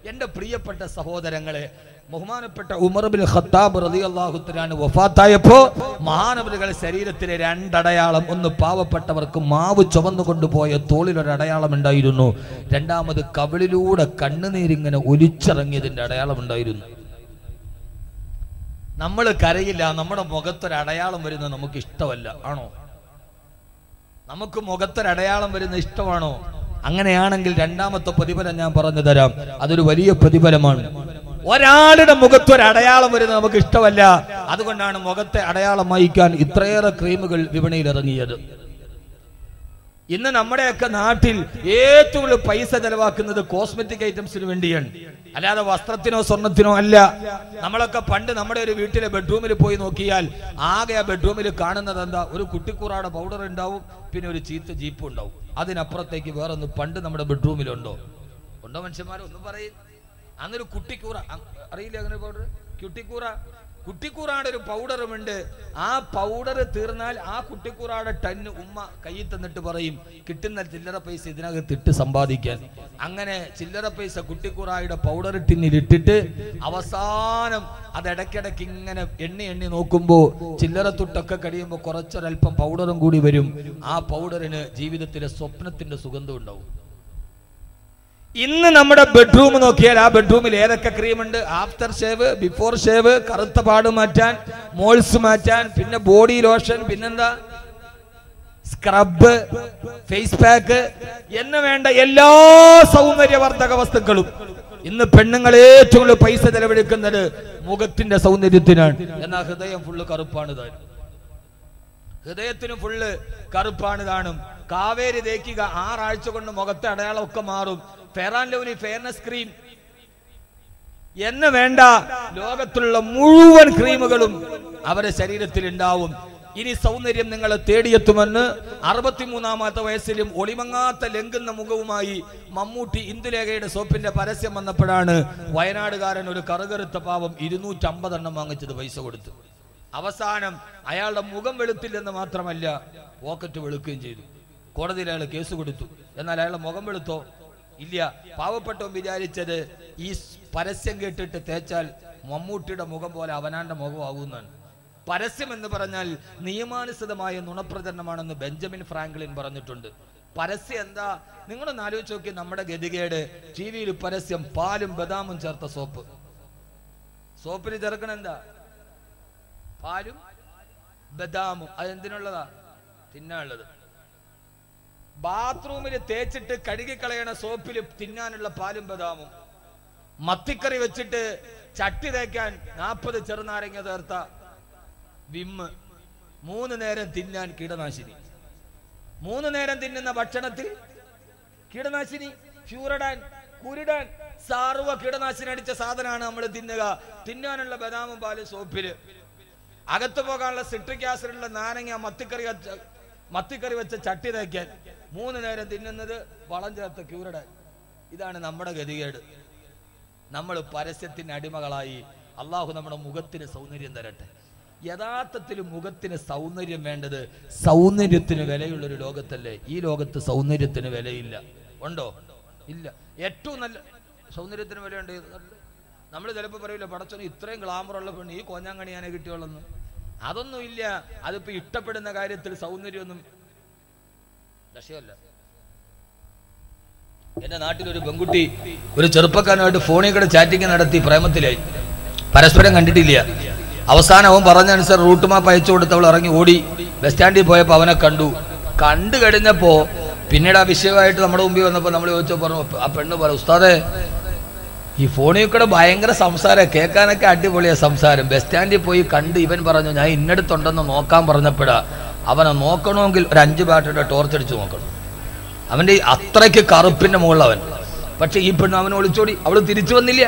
എന്റെ പ്രിയപ്പെട്ട സഹോദരങ്ങളെ ബഹുമാനപ്പെട്ട ഉമർ ബിൻ ഖത്താബ് റളിയല്ലാഹു തആല വഫാത്തായപ്പോ മഹാനവരുകളുടെ ശരീരത്തിലെ രണ്ടടയാളം ഒന്ന് പാവപ്പെട്ടവർക്ക് മാവ് ചുമന്നു കൊണ്ടുപോയ തോളിൽ ഒരു അടയാളം ഉണ്ടായിരുന്നു രണ്ടാമത് കവിളിലൂടെ കണ്ണുനീരിങ്ങനെ ഒലിച്ചിറങ്ങിയതിന്റെ അടയാളം ഉണ്ടായിരുന്നു നമ്മൾ കരയില്ല നമ്മുടെ മുഖത്തൊരു അടയാളം വരുന്നത് നമുക്ക് ഇഷ്ടമല്ല ആണോ നമുക്ക് മുഖത്തൊരു അടയാളം വരുന്ന ഇഷ്ടമാണോ അങ്ങനെയാണെങ്കിൽ രണ്ടാമത്തെ പ്രതിഫലം ഞാൻ പറഞ്ഞു തരാം അതൊരു വലിയ പ്രതിഫലമാണ് ഒരാളുടെ മുഖത്തൊരു അടയാളം വരുന്നത് നമുക്ക് ഇഷ്ടമല്ല അതുകൊണ്ടാണ് മുഖത്തെ അടയാളം വഹിക്കാൻ ഇത്രയേറെ ക്രീമുകൾ വിപണിയിൽ ഇറങ്ങിയത് ഇന്ന് നമ്മുടെയൊക്കെ നാട്ടിൽ ഏറ്റവും കൂടുതൽ പൈസ ചെലവാക്കുന്നത് കോസ്മെറ്റിക് ഐറ്റംസിന് വേണ്ടിയാണ് അല്ലാതെ വസ്ത്രത്തിനോ സ്വർണത്തിനോ അല്ല നമ്മളൊക്കെ പണ്ട് നമ്മുടെ ഒരു വീട്ടിലെ ബെഡ്റൂമിൽ പോയി നോക്കിയാൽ ആകെ ആ ബെഡ്റൂമിൽ കാണുന്നത് എന്താ ഒരു കുട്ടിക്കൂറാടെ പൗഡർ ഉണ്ടാവും പിന്നെ ഒരു ചീത്ത ജീപ്പ് ഉണ്ടാവും അതിനപ്പുറത്തേക്ക് വേറൊന്ന് പണ്ട് നമ്മുടെ ബെഡ്റൂമിലുണ്ടോ ഉണ്ടോ മനുഷ്യന്മാരെ ഒന്നും പറയും അന്നൊരു കുട്ടിക്കൂറ അ- അറിയില്ല അങ്ങനെ പൗഡർ കുട്ടിക്കൂറ കുട്ടിക്കൂറാടെ ഒരു പൗഡറുമുണ്ട് ആ പൗഡർ തീർന്നാൽ ആ കുട്ടിക്കൂറാടെ ടന്ന് ഉമ്മ കയ്യിൽ തന്നിട്ട് പറയും കിട്ടുന്ന ചില്ലറ പൈസ ഇതിനകത്ത് ഇട്ട് സമ്പാദിക്കാൻ അങ്ങനെ ചില്ലറ പൈസ കുട്ടിക്കൂറായുടെ പൗഡർ ടിന്നിൽ ഇട്ടിട്ട് അവസാനം അത് ഇടയ്ക്കിടയ്ക്ക് ഇങ്ങനെ എണ്ണി എണ്ണി നോക്കുമ്പോ ചില്ലറ തുട്ടൊക്കെ കഴിയുമ്പോൾ കുറച്ചൊരല്പം പൗഡറും കൂടി വരും ആ പൗഡറിന് ജീവിതത്തിലെ സ്വപ്നത്തിന്റെ സുഗന്ധം ഉണ്ടാവും ഇന്ന് നമ്മുടെ ബെഡ്റൂം നോക്കിയാൽ ആ ബെഡ്റൂമിൽ ഏതൊക്കെ ക്രീം ഉണ്ട് ആഫ്റ്റർ ഷേവ് ബിഫോർ ഷേവ് കറുത്ത പാട് മാറ്റാൻ മോൾസ് മാറ്റാൻ പിന്നെ ബോഡി ലോഷൻ പിന്നെന്താ സ്ക്രബ് ഫേസ് പാക്ക് എന്ന് വേണ്ട എല്ലാ സൗന്ദര്യവർദ്ധക വസ്തുക്കളും ഇന്ന് പെണ്ണുങ്ങൾ ഏറ്റവും കൂടുതൽ പൈസ ചെലവഴിക്കുന്നത് മുഖത്തിന്റെ സൗന്ദര്യത്തിനാണ് എന്നാൽ ഹൃദയം ഫുള്ള് കറുപ്പാണ് താനും ഹൃദയത്തിന് ഫുള്ള് കറുപ്പാണ് താനും കാവേരി തേക്കുക ആറാഴ്ച കൊണ്ട് മുഖത്തെ അടയാളമൊക്കെ മാറും Fair and Lovely fairness cream എന്ന് വേണ്ട ലോകത്തുള്ള മുഴുവൻ ക്രീമുകളും അവരുടെ ശരീരത്തിൽ ഉണ്ടാവും ഇനി സൗന്ദര്യം നിങ്ങളെ തേടിയെത്തുമെന്ന് അറുപത്തിമൂന്നാമത്തെ വയസ്സിലും ഒളിമങ്ങാത്ത ലംഘുന്ന മുഖവുമായി മമ്മൂട്ടി ഇന്ദുലേഖയുടെ സോപ്പിന്റെ പരസ്യം വന്നപ്പോഴാണ് വയനാടുകാരൻ ഒരു കറുകറുത്ത പാവം ഇരുന്നൂറ്റമ്പതെണ്ണം വാങ്ങിച്ചത് പൈസ കൊടുത്തു അവസാനം അയാളുടെ മുഖം വെളുത്തില്ലെന്ന് മാത്രമല്ല പോക്കറ്റ് വെളുക്കുകയും ചെയ്തു കോടതിയിൽ അയാൾ കേസ് കൊടുത്തു എന്നാൽ അയാളുടെ മുഖം വെളുത്തോ ഇല്ല പാവപ്പെട്ടവൻ വിചാരിച്ചത് ഈ സ് പരസ്യം കേട്ടിട്ട് തേച്ചാൽ മമ്മൂട്ടിയുടെ മുഖം പോലെ അവനാന്റെ മുഖമാകുന്നതാണ് പരസ്യം എന്ന് പറഞ്ഞാൽ നിയമാനുസൃതമായ നുണപ്രചരണമാണെന്ന് ബെഞ്ചമിൻ ഫ്രാങ്ക്ലിൻ പറഞ്ഞിട്ടുണ്ട് പരസ്യം എന്താ നിങ്ങളൊന്ന് ആലോചിച്ച് നോക്കി നമ്മുടെ ഗതികേട് ടി വിയിൽ പരസ്യം പാലും ബദാമും ചേർത്ത സോപ്പ് സോപ്പിന് ചേർക്കണ എന്താ പാലും ബദാമും അതെന്തിനുള്ളതാ തിന്നാനുള്ളത് ബാത്റൂമിൽ തേച്ചിട്ട് കഴുകിക്കളയണ സോപ്പിൽ തിന്നാനുള്ള പാലും ബദാമും മത്തിക്കറി വെച്ചിട്ട് ചട്ടി തേക്കാൻ നാൽപ്പത് ചെറുനാരങ്ങ ചേർത്ത വിമ്മ് മൂന്ന് നേരം തിന്നാൻ കീടനാശിനി മൂന്ന് നേരം തിന്നുന്ന ഭക്ഷണത്തിൽ കീടനാശിനി ഫ്യൂറഡാൻ കുരുടാൻ സാർവ കീടനാശിനി അടിച്ച സാധനമാണ് നമ്മൾ തിന്നുക തിന്നാനുള്ള ബദാമും പാലും സോപ്പില് അകത്ത് പോകാനുള്ള സിട്രിക് ആസിഡുള്ള നാരങ്ങ മത്തിക്കറി വെച്ച മത്തിക്കറി വെച്ച ചട്ടി തേക്കാൻ മൂന്ന് നേരം തിന്നുന്നത് വളം ചേർത്ത ക്യൂരടാൻ ഇതാണ് നമ്മുടെ ഗതികേട് നമ്മൾ പരസ്യത്തിന് അടിമകളായി അള്ളാഹു നമ്മുടെ മുഖത്തിന് സൗന്ദര്യം തരട്ടെ യഥാർത്ഥത്തിൽ മുഖത്തിന് സൗന്ദര്യം വേണ്ടത് സൗന്ദര്യത്തിന് വിലയുള്ള ഒരു ലോകത്തല്ലേ ഈ ലോകത്ത് സൗന്ദര്യത്തിന് വിലയില്ല ഉണ്ടോ ഇല്ല ഏറ്റവും നല്ല സൗന്ദര്യത്തിന് വിലയുണ്ട് നമ്മൾ ചിലപ്പോൾ പറയില്ല പടച്ചോന് ഇത്രയും ഗ്ലാമറുള്ള പെണ്ണ് ഈ കോഞ്ഞാങ്കണിയാനെ കിട്ടിയോളെന്ന് അതൊന്നും ഇല്ല അതിപ്പോ ഇഷ്ടപ്പെടുന്ന കാര്യത്തിൽ സൗന്ദര്യമൊന്നും ലക്ഷ്യമല്ല എന്റെ നാട്ടിൽ ഒരു പെൺകുട്ടി ഒരു ചെറുപ്പക്കാരനുമായിട്ട് ഫോണിൽ കൂടെ ചാറ്റിംഗ് നടത്തി പ്രേമത്തിലായി പരസ്പരം കണ്ടിട്ടില്ല അവസാനം അവൻ പറഞ്ഞനുസരിച്ച് റൂട്ട് മാപ്പ് അയച്ചു കൊടുത്ത് അവൾ ഇറങ്ങി ഓടി ബസ് സ്റ്റാൻഡിൽ പോയപ്പോൾ അവനെ കണ്ടു കണ്ടു കഴിഞ്ഞപ്പോ പിന്നീട് ആ വിഷയമായിട്ട് നമ്മുടെ മുമ്പിൽ വന്നപ്പോൾ നമ്മൾ ചോദിച്ചോ പറഞ്ഞു ആ പെണ്ണ് പറ ഉസ്താദേ ഈ ഫോണിൽ കൂടെ ഭയങ്കര സംസാരം കേൾക്കാനൊക്കെ അടിപൊളിയാ സംസാരം ബസ് സ്റ്റാൻഡിൽ പോയി കണ്ട് ഇവൻ പറഞ്ഞു ഞാൻ ഇന്നടുത്തുണ്ടെന്ന് നോക്കാൻ പറഞ്ഞപ്പോഴാ അവനെ നോക്കണമെങ്കിൽ ഒരു അഞ്ച് ബാറ്ററിയുടെ ടോർച്ച് അടിച്ച് നോക്കണം അവന്റെ ഈ അത്രയ്ക്ക് കറുപ്പിന്റെ മുകളിൽ അവൻ പക്ഷെ ഈ പെണ്ണ് അവനെ ഒളിച്ചോടി അവള് തിരിച്ചു വന്നില്ല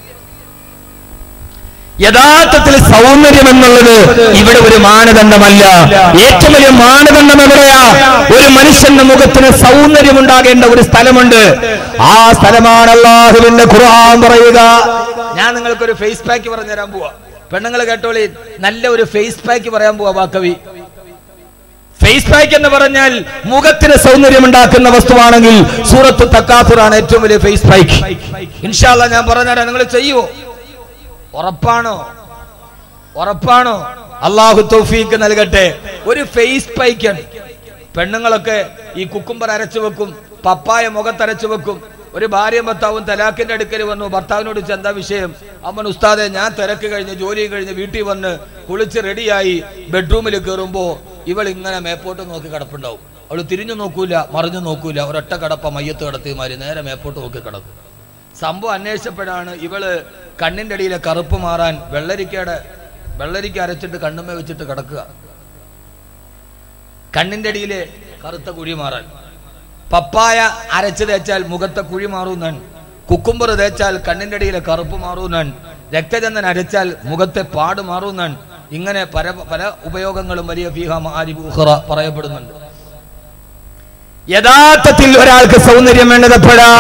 യഥാർത്ഥത്തിൽ സൗന്ദര്യം എന്നുള്ളത് ഇവിടെ ഒരു മാനദണ്ഡമല്ല ഏറ്റവും വലിയ മാനദണ്ഡം എവിടെയാ ഒരു മനുഷ്യന്റെ മുഖത്തിന് സൗന്ദര്യം ഉണ്ടാകേണ്ട ഒരു സ്ഥലമുണ്ട് ആ സ്ഥലമാണ് അള്ളാഹുവിന്റെ ഖുർആൻ പറയുക ഞാൻ നിങ്ങൾക്ക് ഒരു ഫേസ് പാക്ക് പറഞ്ഞു തരാൻ പോവാ പെണ്ണുങ്ങൾ കേട്ടോളി നല്ല ഒരു ഫേസ് പാക്ക് പറയാൻ പോവാ വാക്കവി ഫേസ് പാക്ക് എന്ന് പറഞ്ഞാൽ മുഖത്തിന് സൗന്ദര്യമുണ്ടാക്കുന്ന വസ്തുവാണെങ്കിൽ സൂറത്ത് തക്കാസുറാണ് ഏറ്റവും വലിയ ഫേസ് പാക്ക് ഇൻഷാല്ല ഞാൻ പറഞ്ഞുതരാം നിങ്ങൾ ചെയ്യുവോ ഉറപ്പാണോ ഉറപ്പാണോ അള്ളാഹു തൗഫീക്ക് നൽകട്ടെ ഒരു ഫേസ് പൈക്കാണ് പെണ്ണുങ്ങളൊക്കെ ഈ കുക്കുംബർ അരച്ചു വെക്കും പപ്പായ മുഖത്തരച്ചു വെക്കും ഒരു ഭാര്യയും ഭർത്താവും തലാഖിന്റെ അടുക്കൽ വന്നു ഭർത്താവിനോട് ചോദിച്ചു, എന്താ വിഷയം അമ്മൻ ഉസ്താദെ ഞാൻ തിരക്ക് കഴിഞ്ഞ് ജോലിയും കഴിഞ്ഞ് വീട്ടിൽ വന്ന് കുളിച്ച് റെഡിയായി ബെഡ്റൂമിൽ കയറുമ്പോ ഇവൾ ഇങ്ങനെ മേപ്പോട്ട് നോക്കി കിടപ്പുണ്ടാവും അവൾ തിരിഞ്ഞു നോക്കൂല മറിഞ്ഞു നോക്കൂല ഒരൊറ്റ കടപ്പ മയ്യത്ത് കിടത്തിമാര് നേരെ മേപ്പോട്ട് നോക്കി കിടക്കും സംഭവം അന്വേഷിച്ചപ്പോഴാണ് ഇവള് കണ്ണിന്റെ അടിയിലെ കറുപ്പ് മാറാൻ വെള്ളരിക്കയുടെ വെള്ളരിക്ക അരച്ചിട്ട് കണ്ണുമ്മ വെച്ചിട്ട് കിടക്കുക കണ്ണിന്റെ അടിയിലെ കറുത്ത കുഴി മാറാൻ പപ്പായ അരച്ച് തേച്ചാൽ മുഖത്തെ കുഴി മാറുന്നാണ് കുക്കുംബർ തേച്ചാൽ കണ്ണിന്റെ അടിയിലെ കറുപ്പ് മാറുന്നാണ് രക്തചന്ദൻ അരച്ചാൽ മുഖത്തെ പാട് മാറുന്നാണ് ഇങ്ങനെ പല പല ഉപയോഗങ്ങളും വലിയ ഫീഹ മാരിബ് ഉഖറ പറയപ്പെടുന്നുണ്ട് യഥാർത്ഥത്തിൽ ഒരാൾക്ക് സൗന്ദര്യം വേണ്ടത് എപ്പോഴാ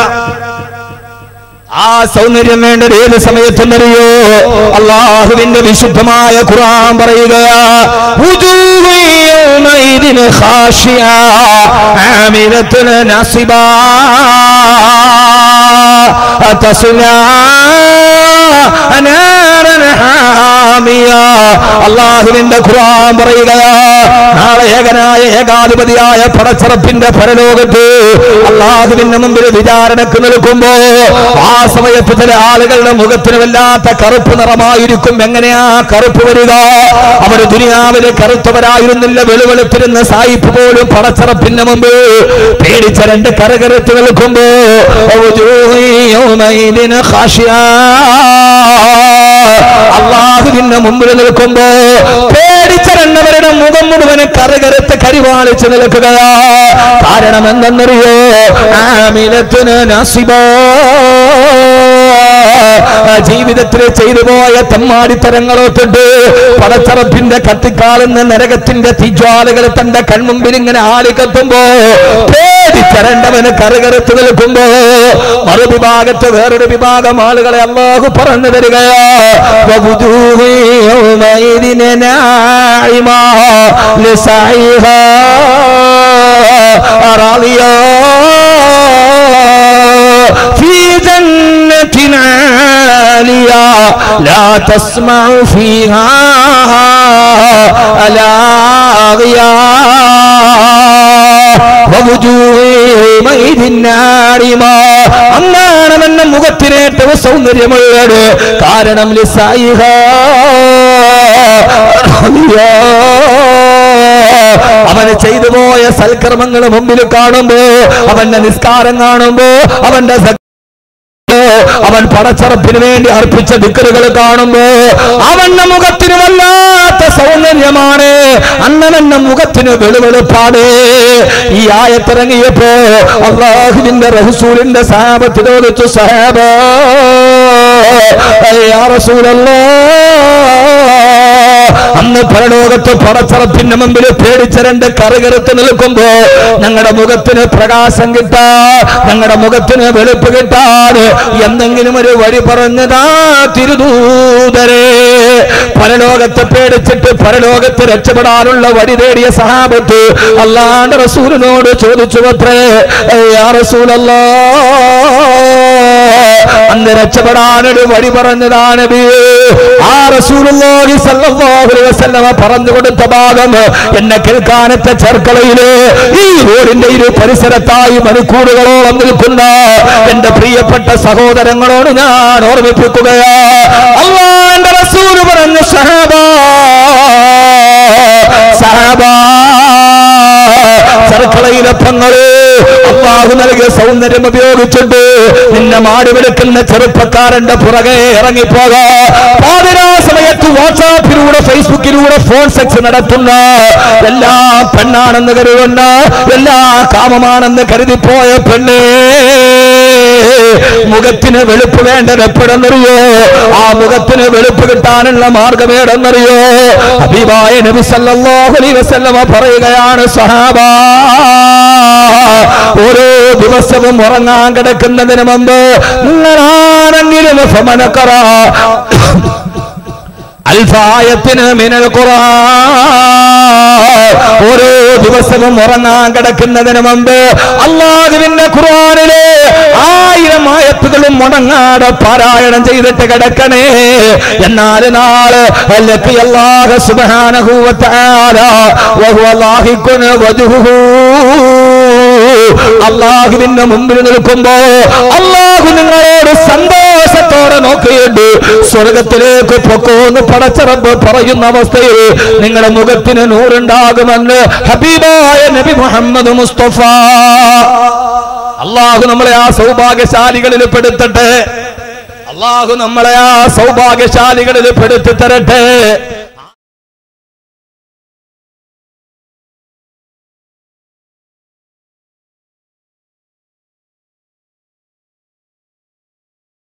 ആ സൗന്ദര്യം വേണ്ടത് ഏത് സമയത്തെന്നറിയോ അള്ളാഹുവിന്റെ വിശുദ്ധമായ ഖുർആൻ പറയുകയാ "വുജൂഹു യൗമഇദിൻ ഖാശിയ, ആമിലത്തുൻ നസിബാ, തസ്ലാ നാരൻ ഹാമിയ." അള്ളാഹുവിന്റെ ഖുർആൻ പറയുകയാ നാളെ ഏകനായ ഏകാധിപതിയായ പടച്ചറപ്പിന്റെ പരലോകത്ത് അള്ളാഹുവിന്റെ മുമ്പിൽ വിചാരണക്ക് നിൽക്കുമ്പോ ആ സമയത്ത് ചില ആളുകളുടെ മുഖത്തിന് വല്ലാത്ത കറുപ്പ് നിറമായിരിക്കും എങ്ങനെയാ കറുപ്പ് വരിക അവർ ദുനിയാവില് കറുത്തവരായിരുന്നില്ല വെളുവെളുത്തിരുന്ന സായിപ്പ് പോലും പടച്ചറപ്പിന്റെ മുമ്പ് പേടിച്ച രണ്ട് കരകരുത്ത് നിൽക്കുമ്പോ "വജൂഹു യൗമഇദിൻ ഖാശിയാ." അള്ളാഹുവിന്റെ മുമ്പിൽ നിൽക്കുമ്പോ പേടിച്ചരണ്ടവരുടെ മുഖം മുഴുവൻ കറുകറുത്ത് കരിവാളിച്ച് നിൽക്കുകയാ കാരണം എന്തെന്നറിയോ ആമിലത്തിന് നസിബോ ജീവിതത്തിൽ ചെയ്തു പോയ തെമ്മാടിത്തരങ്ങളോട്ടിട്ട് പടച്ചറപ്പിന്റെ കത്തിക്കാളുന്ന നരകത്തിന്റെ തീജ്വാലകൾ തന്റെ കൺമുമ്പിൽ ഇങ്ങനെ ആളിക്കത്തുമ്പോ പേടിച്ചരണ്ടവന് കറുകറുത്ത് നിൽക്കുമ്പോ മറുവിഭാഗത്ത് വേറൊരു വിഭാഗം ആളുകളെ അള്ളാഹു പറഞ്ഞു തരികയാ ووجوه يومئذ ناعمة لسعيها راضية في جنة عالية لا تسمع فيها لاغية ووجوه يومئذ ناعمة അങ്ങാണെന്ന മുഖത്തിനേറ്റവും സൗന്ദര്യമുള്ളത് കാരണം ലിസായിഹ അവന് ചെയ്തു പോയ സൽക്കർമ്മങ്ങൾ മുമ്പിൽ കാണുമ്പോ അവന്റെ നിസ്കാരം കാണുമ്പോ അവന്റെ സ- അവൻ പടച്ചറപ്പിന് വേണ്ടി അർപ്പിച്ച ദിക്കറുകൾ കാണുമ്പോ അവന്റെ മുഖത്തിന് വല്ലാത്ത സൗന്ദര്യമാണ് അണ്ണനെന്ന മുഖത്തിന് വെളുവെളുപ്പാണ് ഈ ആയത്തിറങ്ങിയപ്പോ അള്ളാഹുവിന്റെ റഹസൂലിന്റെ സാപത്തിനോദിച്ചു സാബ അന്ന് പരലോകത്ത് പടച്ചറപ്പിന്റെ മുമ്പിൽ പേടിച്ച രണ്ട് കറുകറുത്ത് നിൽക്കുമ്പോ ഞങ്ങളുടെ മുഖത്തിന് പ്രകാശം കിട്ടാ ഞങ്ങളുടെ മുഖത്തിന് വെളുപ്പ് കിട്ടാൻ എന്തെങ്കിലും ഒരു വഴി പറഞ്ഞതാ തിരുദൂതരെ പരലോകത്തെ പേടിച്ചിട്ട് പരലോകത്ത് രക്ഷപ്പെടാനുള്ള വഴി തേടിയ സഹാബത്ത് അല്ലാണ്ട് റസൂലിനോട് ചോദിച്ചു അത്രേ യാ റസൂലല്ലാ അന്ന് രക്ഷപ്പെടാനൊരു വഴി പറഞ്ഞതാണ് നബിയേ. ആ റസൂലുള്ളാഹി സ്വല്ലല്ലാഹു അലൈഹി വസല്ലമ പറഞ്ഞു കൊടുത്ത ഭാഗം എന്നെ കേൾക്കാനത്തെ ചെർക്കളയില് ഈ റോഡിന്റെ ഇരു പരിസരത്തായി മണിക്കൂറുകളോളം നിൽക്കുന്ന എന്റെ പ്രിയപ്പെട്ട സഹോദരങ്ങളോട് ഞാൻ ഓർമ്മിപ്പിക്കുകയാ അള്ളാന്റെ റസൂല് പറഞ്ഞു സഹാബ സഹാബ ചെറുക്കളയിലെ പെങ്ങള് അള്ളാഹു നൽകിയ സൗന്ദര്യം ഉപയോഗിച്ചിട്ട് നിന്നെ മാടി വിളിക്കുന്ന ചെറുപ്പക്കാരന്റെ പുറകെ ഇറങ്ങിപ്പോകാ പാതിരാ സമയത്ത് വാട്സാപ്പിലൂടെ ഫേസ്ബുക്കിലൂടെ ഫോൺ സെക്സ് നടത്തുന്ന എല്ലാ പെണ്ണാണെന്ന് കരുതുന്ന എല്ലാ കാമമാണെന്ന് കരുതിപ്പോയ പെണ്ണേ മുഖത്തിന് വെളുപ്പ് വേണ്ടത് എപ്പോഴെന്നറിയോ ആ മുഖത്തിന് വെളുപ്പ് കിട്ടാനുള്ള മാർഗം ഏടെന്നറിയോ അഭിമായ നബി സല്ലല്ലാഹു അലൈഹി വസല്ലമ പറയുകയാണ് സഹാബ ഓരോ ദിവസവും ഉറങ്ങാൻ കിടക്കുന്നതിന് മുമ്പ് നിങ്ങളാരെങ്കിലും ഫമനക്കറ അൽഫായത്തിന് മിനൽ ഖുർആൻ ഓരോ ദിവസവും ഉറങ്ങാൻ കിടക്കുന്നതിന് മുമ്പ് അള്ളാഹുവിന്റെ ഖുർആനിലെ ആയിരം ആയത്തുകളും മുടങ്ങാതെ പാരായണം ചെയ്തിട്ട് കിടക്കണേ എന്നാൽ നാളെ ലക്കി അല്ലാഹു സുബ്ഹാനഹു വ തആല വഹുവ ലാഹിഖുൻ വജ്ഹുഹു അള്ളാഹുവിന്റെ മുമ്പിൽ നിൽക്കുമ്പോ അള്ളാഹു നിങ്ങളോട് സന്തോഷത്തോടെ നോക്കിയിട്ട് സ്വർഗത്തിലേക്ക് പൊക്കോന്ന് പടച്ചറബ് പറയുന്ന അവസ്ഥയിൽ നിങ്ങളുടെ മുഖത്തിന് നൂറുണ്ടാകുമെന്ന് ഹബീബായ നബി മുഹമ്മദ് മുസ്തഫ അള്ളാഹു നമ്മളെ ആ സൗഭാഗ്യശാലികളിൽ പെടുത്തട്ടെ അള്ളാഹു നമ്മളെ ആ സൗഭാഗ്യശാലികളിൽ പെടുത്തി തരട്ടെ